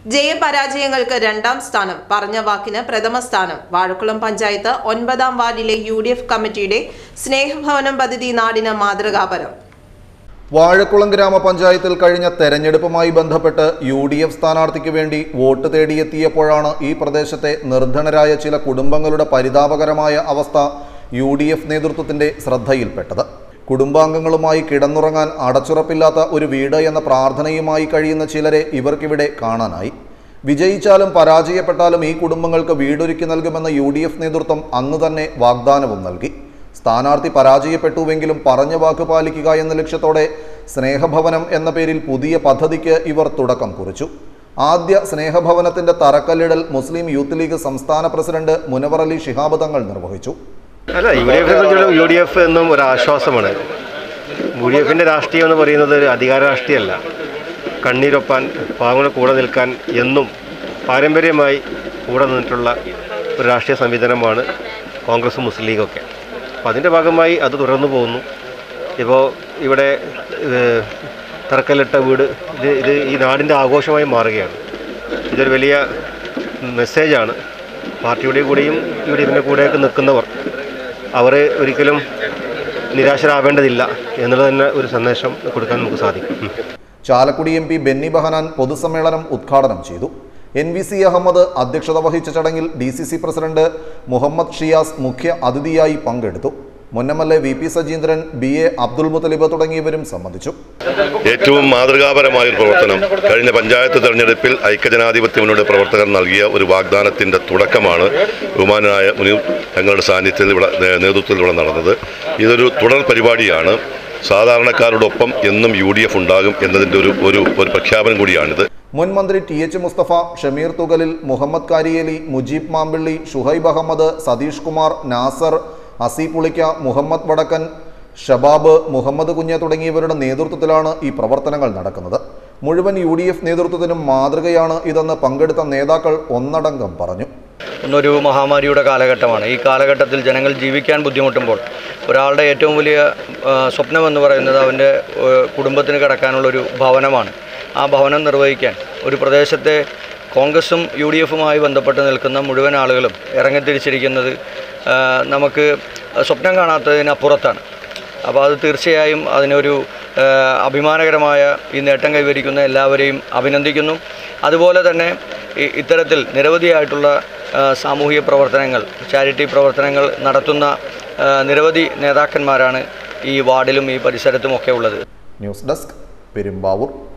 ജയപരാജയങ്ങൾക്ക് രണ്ടാം സ്ഥാനം പറഞ്ഞ വാക്കിന് പ്രഥമ സ്ഥാനം വാഴക്കുളം പഞ്ചായത്ത് ഒൻപതാം വാർഡിലെ യു ഡി എഫ് കമ്മിറ്റിയുടെ സ്നേഹഭവനം പദ്ധതി നാടിന് മാതൃകാപരം വാഴക്കുളം ഗ്രാമപഞ്ചായത്തിൽ കഴിഞ്ഞ തെരഞ്ഞെടുപ്പുമായി ബന്ധപ്പെട്ട് യു ഡി എഫ് സ്ഥാനാർത്ഥിക്ക് വേണ്ടി വോട്ട് തേടിയെത്തിയപ്പോഴാണ് ഈ പ്രദേശത്തെ നിർധനരായ ചില കുടുംബങ്ങളുടെ പരിതാപകരമായ അവസ്ഥ യു ഡി എഫ് നേതൃത്വത്തിന്റെ ശ്രദ്ധയിൽപ്പെട്ടത് കുടുംബാംഗങ്ങളുമായി കിടന്നുറങ്ങാൻ അടച്ചുറപ്പില്ലാത്ത ഒരു വീട് എന്ന പ്രാർത്ഥനയുമായി കഴിയുന്ന ചിലരെ ഇവർക്കിവിടെ കാണാനായി വിജയിച്ചാലും പരാജയപ്പെട്ടാലും ഈ കുടുംബങ്ങൾക്ക് വീടൊരുക്കി നൽകുമെന്ന യു ഡി എഫ് നേതൃത്വം അന്ന് തന്നെ വാഗ്ദാനവും നൽകി സ്ഥാനാർത്ഥി പരാജയപ്പെട്ടുവെങ്കിലും പറഞ്ഞ വാക്ക് പാലിക്കുക എന്ന ലക്ഷ്യത്തോടെ സ്നേഹഭവനം എന്ന പേരിൽ പുതിയ പദ്ധതിക്ക് ഇവർ തുടക്കം കുറിച്ചു ആദ്യ സ്നേഹഭവനത്തിന്റെ തറക്കല്ലിടൽ മുസ്ലിം യൂത്ത് ലീഗ് സംസ്ഥാന പ്രസിഡന്റ് മുനവർ അലി ശിഹാബ് തങ്ങൾ നിർവഹിച്ചു അല്ല യു ഡി എഫിനെ സംബന്ധിച്ചിടത്തോളം യു ഡി എഫ് എന്നും ഒരു ആശ്വാസമാണ് യു ഡി എഫിൻ്റെ രാഷ്ട്രീയം എന്ന് പറയുന്നത് ഒരു അധികാര രാഷ്ട്രീയമല്ല കണ്ണീരൊപ്പാൻ പാവങ്ങളെ കൂടെ നിൽക്കാൻ എന്നും പാരമ്പര്യമായി കൂടെ നിന്നിട്ടുള്ള ഒരു രാഷ്ട്രീയ സംവിധാനമാണ് കോൺഗ്രസും മുസ്ലിം ലീഗൊക്കെ അപ്പോൾ അതിൻ്റെ ഭാഗമായി അത് തുടർന്നു പോകുന്നു ഇപ്പോൾ ഇവിടെ ഏഹ്, തറക്കല്ലിട്ട വീട് ഇത് ഇത് ഈ നാടിൻ്റെ ആഘോഷമായി മാറുകയാണ് ഇതൊരു വലിയ മെസ്സേജാണ് പാർട്ടിയുടെ കൂടെയും യു ഡി എഫിൻ്റെ കൂടെയൊക്കെ നിൽക്കുന്നവർ അവർ ഒരിക്കലും നിരാശരാവേണ്ടതില്ല എന്നുള്ളത് തന്നെ ഒരു സന്ദേശം കൊടുക്കാൻ നമുക്ക് സാധിക്കും ഉം. ചാലക്കുടി എം പി ബെന്നി ബഹനാൻ പൊതുസമ്മേളനം ഉദ്ഘാടനം ചെയ്തു എൻ വി സി അഹമ്മദ് അധ്യക്ഷത വഹിച്ച ചടങ്ങിൽ D C C president Muhammad Shiyas മുഖ്യ അതിഥിയായി പങ്കെടുത്തു മുൻ M L A V P Sajeendran B A Abdul Muthalib തുടങ്ങിയവരും സംബന്ധിച്ചു ഏറ്റവും മാതൃകാപരമായ ഒരു പ്രവർത്തനം കഴിഞ്ഞ പഞ്ചായത്ത് തെരഞ്ഞെടുപ്പിൽ ഐക്യജനാധിപത്യ മുന്നോട്ട് പ്രവർത്തകർ നൽകിയ ഒരു വാഗ്ദാനത്തിന്റെ തുടക്കമാണ് ബഹുമാനായ മുനീർ തങ്ങളുടെ സാന്നിധ്യത്തിൽ ഇവിടെ നേ- നേതൃത്വത്തിൽ ഇവിടെ നടന്നത് ഇതൊരു തുടർ പരിപാടിയാണ് സാധാരണക്കാരോടൊപ്പം എന്നും യു ഡി എഫ് ഉണ്ടാകും എന്നതിൻ്റെ ഒരു ഒരു ഒരു പ്രഖ്യാപനം കൂടിയാണിത് മുൻ മന്ത്രി ടി എച്ച് മുസ്തഫ ഷമീർ തുകലിൽ മുഹമ്മദ് കാരിയേലി മുജീബ് മാമ്പിള്ളി ഷുഹൈബ് അഹമ്മദ് സതീഷ് കുമാർ നാസർ അസി പുളിക്ക മുഹമ്മദ് വടക്കൻ ഷബാബ് മുഹമ്മദ് കുഞ്ഞ് തുടങ്ങിയവരുടെ നേതൃത്വത്തിലാണ് ഈ പ്രവർത്തനങ്ങൾ നടക്കുന്നത് മുഴുവൻ യു ഡി എഫ് നേതൃത്വത്തിനും മാതൃകയാണ് ഇതെന്ന് പങ്കെടുത്ത നേതാക്കൾ ഒന്നടങ്കം പറഞ്ഞു ഇന്നൊരു മഹാമാരിയുടെ കാലഘട്ടമാണ് ഈ കാലഘട്ടത്തിൽ ജനങ്ങൾ ജീവിക്കാൻ ബുദ്ധിമുട്ടുമ്പോൾ ഒരാളുടെ ഏറ്റവും വലിയ ആ, സ്വപ്നമെന്ന് പറയുന്നത് അവൻ്റെ ആ, കുടുംബത്തിന് കിടക്കാനുള്ളൊരു ഭവനമാണ് ആ ഭവനം നിർവഹിക്കാൻ ഒരു പ്രദേശത്തെ കോൺഗ്രസും യു ഡി എഫുമായി ബന്ധപ്പെട്ട് നിൽക്കുന്ന മുഴുവൻ ആളുകളും ഇറങ്ങിത്തിരിച്ചിരിക്കുന്നത് ആ, നമുക്ക് സ്വപ്നം കാണാത്തതിനപ്പുറത്താണ് അപ്പോൾ അത് തീർച്ചയായും അതിനൊരു ആ, അഭിമാനകരമായ ഈ നേട്ടം കൈവരിക്കുന്ന എല്ലാവരെയും അഭിനന്ദിക്കുന്നു അതുപോലെ തന്നെ ഈ- ഇത്തരത്തിൽ നിരവധിയായിട്ടുള്ള ആ, സാമൂഹിക പ്രവർത്തനങ്ങൾ ചാരിറ്റി പ്രവർത്തനങ്ങൾ നടത്തുന്ന ആ, നിരവധി നേതാക്കന്മാരാണ് ഈ വാർഡിലും ഈ പരിസരത്തുമൊക്കെ ഉള്ളത് ന്യൂസ് ഡെസ്ക് പെരുമ്പാവൂർ